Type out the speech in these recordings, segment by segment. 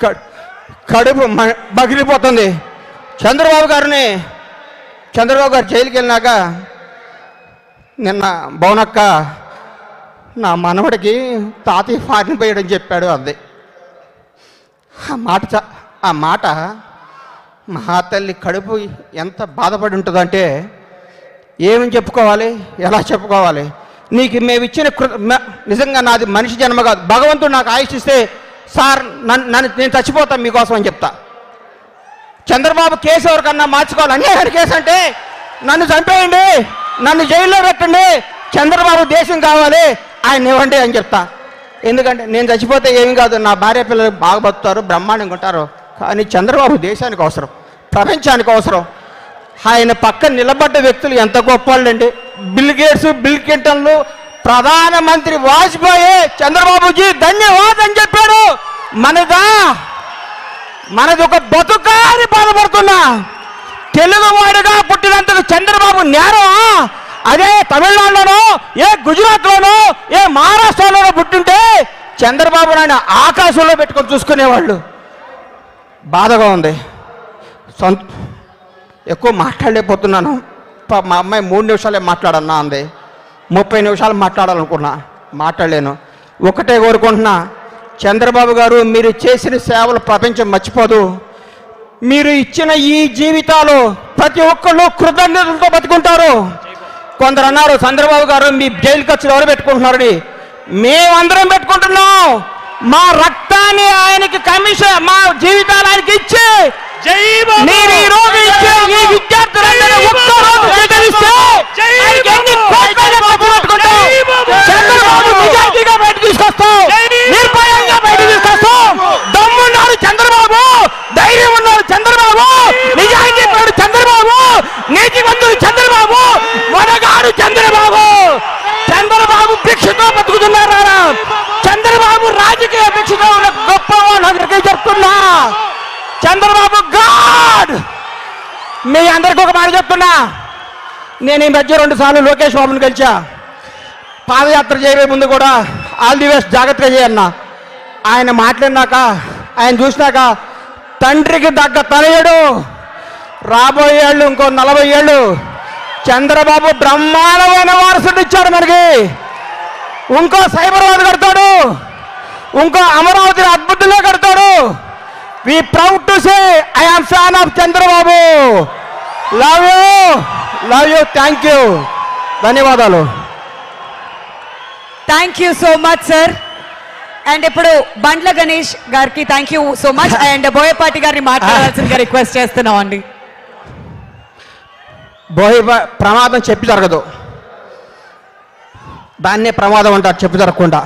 క- కడుపు మ- బగిలిపోతుంది చంద్రబాబు గారిని చంద్రబాబు గారు జైలుకి వెళ్ళినాక నిన్న భవనక్క నా మనవడికి తాతయ్య ఫారిన్ పోయడం చెప్పాడు అంది ఆ మాట చ- ఆ మాట మా తల్లి కడుపు ఎంత బాధపడి ఉంటుందంటే ఏమని చెప్పుకోవాలి ఎలా చెప్పుకోవాలి నీకు మేము ఇచ్చిన కృ మ- నిజంగా నాది మనిషి జన్మ కాదు భగవంతుడు నాకు ఆయుష్ ఇస్తే సార్ నన్ను నన్ను నేను చచ్చిపోతాను మీకోసం అని చెప్తా చంద్రబాబు కేసు ఎవరికన్నా మార్చుకోవాలి అన్యాయం కేసు అంటే నన్ను చంపేయండి నన్ను జైల్లో పెట్టండి చంద్రబాబు దేశం కావాలి ఆయన ఇవ్వండి అని చెప్తా ఎందుకంటే నేను చచ్చిపోతే ఏమి కాదు నా భార్య పిల్లలు బాగా బతుకుతారు బ్రహ్మాండంగా ఉంటారు కానీ చంద్రబాబు దేశానికి అవసరం ప్రపంచానికి అవసరం ఆయన పక్కన నిలబడ్డ వ్యక్తులు ఎంత గొప్ప వాళ్ళండి బిల్ గేట్స్ బిల్ క్లింటన్లు ప్రధానమంత్రి వాజ్పేయి చంద్రబాబుజీ ధన్యవాదం అని చెప్పాడు మనదా మనది ఒక బతుకా అని బాధపడుతున్నా తెలుగువాడిగా పుట్టినందుకు చంద్రబాబు నేరం అదే తమిళనాడులోనో ఏ గుజరాత్లోనో ఏ మహారాష్ట్రలోనో పుట్టుంటే చంద్రబాబు నాయుడు ఆకాశంలో పెట్టుకొని చూసుకునేవాళ్ళు బాధగా ఉంది సొంత ఎక్కువ మాట్లాడలేకపోతున్నాను పా- మా అమ్మాయి మూడు నిమిషాలే మాట్లాడన్నా అంది ముప్పై నిమిషాలు మాట్లాడాలనుకున్నా మాట్లాడలేను ఒకటే కోరుకుంటున్నా చంద్రబాబు గారు మీరు చేసిన సేవలు ప్రపంచం మర్చిపోదు మీరు ఇచ్చిన ఈ జీవితాలు ప్రతి ఒక్కళ్ళు కృతజ్ఞతలతో బతుకుంటారు కొందరు అన్నారు చంద్రబాబు గారు మీ జైలు ఖర్చులు ఎవరు పెట్టుకుంటున్నారని మేమందరం పెట్టుకుంటున్నాం మా రక్తాన్ని ఆయనకి కమిషన్ మా జీవితాలు ఆయనకి ఇచ్చి జై బాబు! మీరు ఈ రోజు ఇచ్చే ఈ విద్యార్థులందరూ ఒక్క రోజు స్వీకరిస్తే జై ఆయనకి ఎన్ని బాబు! కోట్లైనా డబ్బులు పెట్టుకుంటాం. జై బాబు! చంద్రబాబు నిజాయితీగా బయట తీసుకొస్తాం జై నిర్భయంగా బయట తీసుకొస్తాం దమ్మున్నాడు చంద్రబాబు ధైర్యం ఉన్నాడు చంద్రబాబు నిజాయితీ పరుడు చంద్రబాబు నీతివంతుడు చంద్రబాబు వనగాడు చంద్రబాబు చంద్రబాబు భిక్షతో బతుకుతున్నారా చంద్రబాబు రాజకీయ భిక్షతో ఉన్న గొప్ప అందరికీ చెప్తున్నా చంద్రబాబు గాడ్ మీ అందరికి ఒక మాట చెప్తున్నా నేను ఈ మధ్య రెండు సార్లు లోకేష్ బాబుని కలిసా పాదయాత్ర చేయబోయే ముందు కూడా ఆల్ ది బెస్ట్ జాగ్రత్తగా చేయన్నా ఆయన మాట్లాడినాక ఆయన చూసినాక తండ్రికి దగ్గ తనయుడు రాబోయే ఏళ్ళు ఇంకో నలభై ఏళ్ళు చంద్రబాబు బ్రహ్మాండమైన వారసుడు ఇచ్చాడు మనకి ఇంకో సైబరాబాద్ కడతాడు ఇంకో అమరావతిని అద్భుతంగా కడతాడు we proud to say I am fan of Chandrababu love you love you thank you ధన్యవాదాలు thank you so much sir and ఇప్పుడు బండ్ల గణేష్ గారికి thank you so much and Boyapati గారిని మాట్లాడాల్సిందిగా రిక్వెస్ట్ చేస్తున్నాం అండి బోయి బ- ప్రమాదం చెప్పి జరగదు దాన్నే ప్రమాదం అంటారు చెప్పి జరగకుండా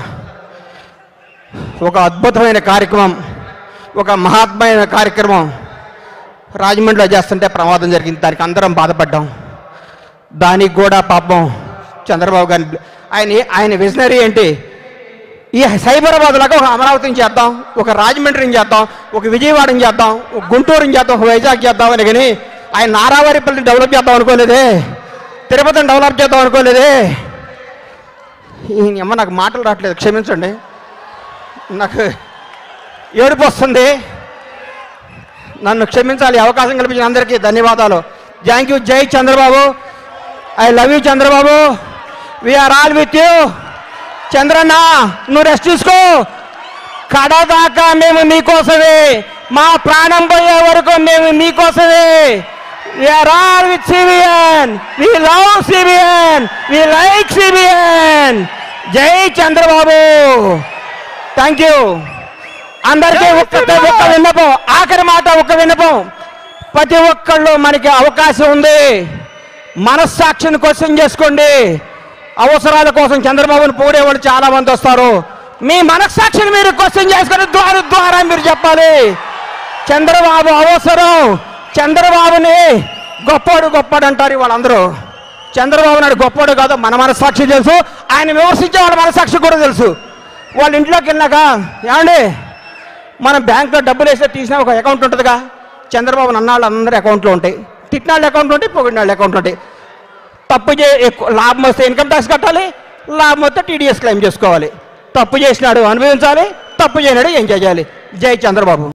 ఒక అద్భుతమైన కార్యక్రమం ఒక మహాత్మైన కార్యక్రమం రాజమండ్రిలో చేస్తుంటే ప్రమాదం జరిగింది దానికి అందరం బాధపడ్డాం దానికి కూడా పాపం చంద్రబాబు గారిని ఆయన ఆయన విజనరీ ఏంటి ఈ సైబరాబాద్ లాగా ఒక అమరావతిని చేద్దాం ఒక రాజమండ్రిని చేద్దాం ఒక విజయవాడని చేద్దాం ఒక గుంటూరుని చేద్దాం ఒక వైజాగ్ చేద్దాం అని కానీ ఆయన నారావారిపల్లిని డెవలప్ చేద్దాం అనుకోలేదే తిరుపతిని డెవలప్ చేద్దాం అనుకోలేదే ఈయన అమ్మ నాకు మాటలు రావట్లేదు క్షమించండి నాకు ఏడుపు వస్తుంది నన్ను క్షమించాలి ఈ అవకాశం కల్పించిన అందరికీ ధన్యవాదాలు థ్యాంక్ యూ జై Chandrababu I love you Chandrababu we are all with you Chandranna నువ్వు రెస్ట్ తీసుకో కడదాకా మేము మీకోసమే మా ప్రాణం పోయే వరకు మేము మీకోసమే we are all with CBN we love CBN we like CBN జై చంద్రబాబు థ్యాంక్ యూ అందరికీ ఒక్క ఒక్క విన్నపం ఆఖరి మాట ఒక్క విన్నపం ప్రతి ఒక్కళ్ళు మనకి అవకాశం ఉంది మనస్సాక్షిని క్వశ్చన్ చేసుకోండి అవసరాల కోసం చంద్రబాబును పోడే వాళ్ళు చాలా మంది వస్తారు మీ మనస్సాక్షిని మీరు క్వశ్చన్ చేసుకుని ద్వారా ద్వారా మీరు చెప్పాలి చంద్రబాబు అవసరం చంద్రబాబుని గొప్పోడు గొప్పోడు అంటారు వాళ్ళందరూ చంద్రబాబు నాయుడు గొప్పోడు కాదు మన మనస్సాక్షి తెలుసు ఆయన విమర్శించే వాళ్ళ మనస్సాక్షి కూడా తెలుసు వాళ్ళ ఇంట్లోకి వెళ్ళాక ఏమండి మనం బ్యాంక్లో డబ్బులు వేస్తే తీసిన ఒక అకౌంట్ ఉంటుందిగా చంద్రబాబు నన్నాళ్ళు అందరి అకౌంట్లో ఉంటాయి తిట్టినాళ్ళ అకౌంట్ ఉంటాయి పొగిడినాళ్ళ అకౌంట్ ఉంటాయి తప్పు చే ఎక్కువ లాభం వస్తే ఇన్కమ్ ట్యాక్స్ కట్టాలి లాభం వస్తే టీడీఎస్ క్లెయిమ్ చేసుకోవాలి తప్పు చేసినాడు అనుభవించాలి తప్పు చేయనాడు ఎంజాయ్ చేయాలి జై చంద్రబాబు